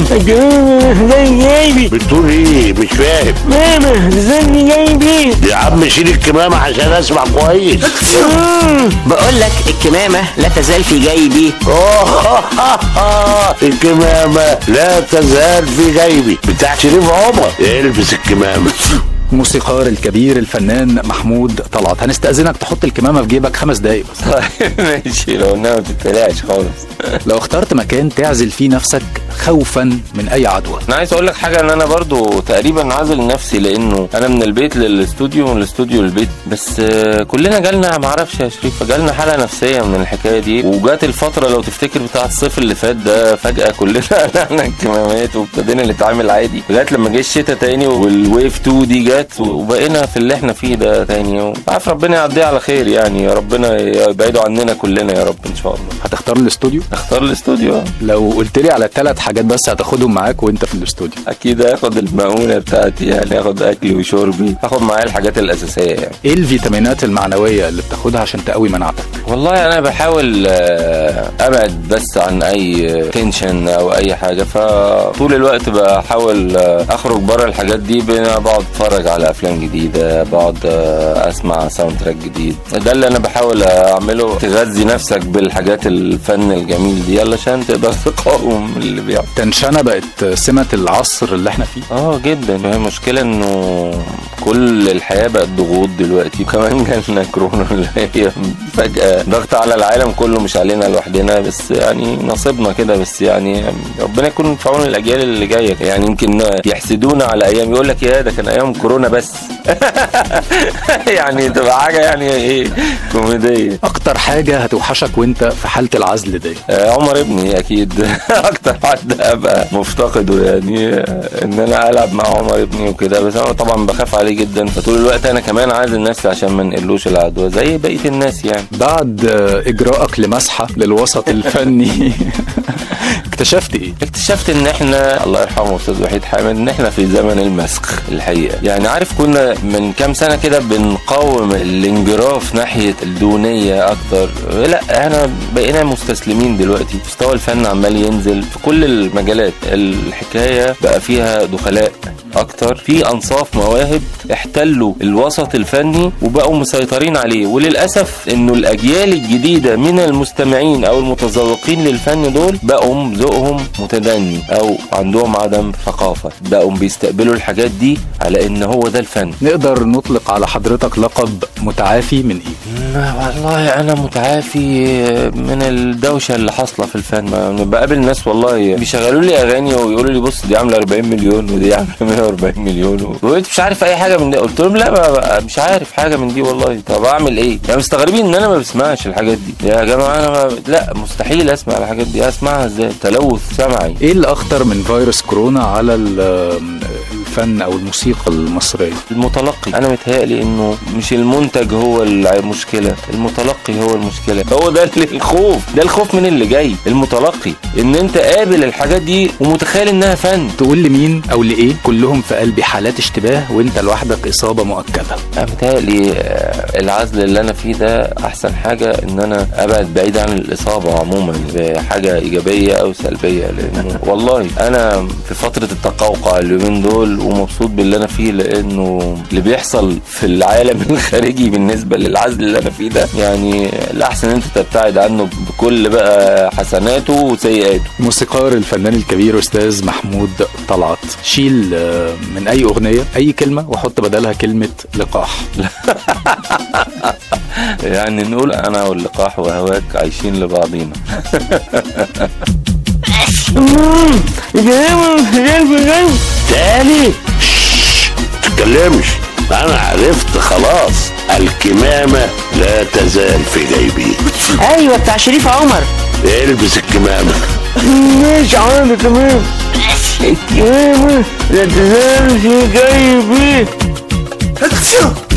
الكمامة زي جيبي بتقول ايه مش فاهم ماما زي جيبي يا عم شيل الكمامة عشان اسمع كويس بقول لك الكمامة لا تزال في جيبي أوه، الكمامة لا تزال في جيبي بتاع شريف عمر البس الكمامة موسيقار الكبير الفنان محمود طلعت هنستأذنك تحط الكمامة في جيبك خمس دقايق بس ماشي لو انها ما تتقلقش خالص لو اخترت مكان تعزل فيه نفسك خوفا من أي عدوى انا عايز اقول لك حاجه ان انا برضو تقريبا عازل نفسي لانه انا من البيت للاستوديو ومن الاستوديو للبيت بس آه، كلنا جالنا ما اعرفش يا شريف جالنا حاله نفسيه من الحكايه دي وجات الفتره لو تفتكر بتاعه الصيف اللي فات ده فجاه كلنا قلعنا الكمامات وابتدينا نتعامل عادي لغايه لما جه الشتاء تاني والويف 2 دي جت وبقينا في اللي احنا فيه ده تاني وعارف ربنا يعديها على خير يعني يا ربنا يبعده عننا كلنا يا رب ان شاء الله هتختار الاستوديو اختار الاستوديو آه. لو قلت لي على ثلاث حاجات بس هتاخدهم معاك وانت في الاستوديو اكيد هاخد المؤونه بتاعتي يعني هاخد اكلي وشربي هاخد معايا الحاجات الاساسيه يعني ايه الفيتامينات المعنوية اللي بتاخدها عشان تقوي مناعتك والله انا بحاول آه، ابعد بس عن اي تنشن او اي حاجه فطول الوقت بحاول آه، اخرج بره الحاجات دي بقعد اتفرج على افلام جديده بقعد آه، اسمع ساوند تراك جديد ده اللي انا بحاول اعمله تغذي نفسك بالحاجات الفن الجميل دي علشان تقدر تقاوم اللي بيحصل تنشنة بقت سمة العصر اللي احنا فيه اه جدا هي المشكلة انه كل الحياة بقت ضغوط دلوقتي وكمان جالنا كورونا اللي هي فجأة ضغط على العالم كله مش علينا لوحدنا بس يعني نصيبنا كده بس يعني ربنا يكون في عون الاجيال اللي جاية يعني يمكن يحسدونا على ايام يقول لك يا ده كان ايام كورونا بس يعني تبقى حاجة يعني ايه كوميدية اكتر حاجة هتوحشك وانت في حالة العزل دي آه، عمر ابني اكيد اكتر حد ابقى مفتقده يعني آه، ان انا العب مع عمر ابني وكده بس انا طبعا بخاف عليه جدا فطول الوقت انا كمان عازل نفسي عشان ما نقلوش العدوى زي بقيه الناس يعني بعد آه، اجراءك لمسحة للوسط الفني اكتشفت ايه اكتشفت ان احنا الله يرحمه استاذ وحيد حامد ان احنا في زمن المسخ الحقيقه يعني عارف كنا من كام سنه كده بنقاوم الانجراف ناحيه الدونيه اكتر لا احنا بقينا مستسلمين دلوقتي مستوى الفن عمال ينزل في كل المجالات الحكايه بقى فيها دخلاء اكتر في انصاف مواهب احتلوا الوسط الفني وبقوا مسيطرين عليه وللاسف انه الاجيال الجديده من المستمعين او المتذوقين للفن دول بقوا ذوقهم متدني او عندهم عدم ثقافه بقوا بيستقبلوا الحاجات دي على ان هو ده الفن نقدر نطلق على حضرتك لقب متعافي من ايه والله انا متعافي من الدوشه اللي حاصله في الفن ما- بقابل ناس والله بيشغلوا لي اغاني ويقولوا لي بص دي عامله 40 مليون ودي عامله 140 مليون وانت مش عارف اي حاجه من دي قلت لهم لا ما- ما- مش عارف حاجه من دي والله طب اعمل ايه يعني مستغربين ان انا ما بسمعش الحاجات دي يا جماعه انا ما لا مستحيل اسمع الحاجات دي اسمعها ازاي تلوث سمعي ايه اللي اخطر من فيروس كورونا على ال- الفن او الموسيقى المصرية المتلقي انا متهيألي انه مش المنتج هو المشكله المتلقي هو المشكله هو ده اللي الخوف ده الخوف من اللي جاي المتلقي ان انت قابل الحاجات دي ومتخيل انها فن تقول لي مين او لايه كلهم في قلبي حالات اشتباه وانت لوحدك اصابة مؤكدة انا متهيألي آه، العزل اللي انا فيه ده احسن حاجه ان انا ابعد بعيد عن الاصابه عموما بحاجه ايجابيه او سلبيه لانه والله انا في فتره التقوقع اليومين دول ومبسوط باللي انا فيه لانه اللي بيحصل في العالم الخارجي بالنسبه للعزل اللي انا فيه ده يعني الاحسن انت تبتعد عنه بكل بقى حسناته وسيئاته موسيقار الفنان الكبير استاذ محمود طلعت شيل آه، من اي اغنية اي كلمة وحط بدلها كلمة لقاح يعني نقول انا واللقاح وهواك عايشين لبعضينا الكمامة زي جيبي تاني شش، تتكلمش انا عرفت خلاص الكمامة لا تزال في جيبي ايوه بتاع شريف عمر البس الكمامة مش عامل كمان الكمامة لا تزال في جيبي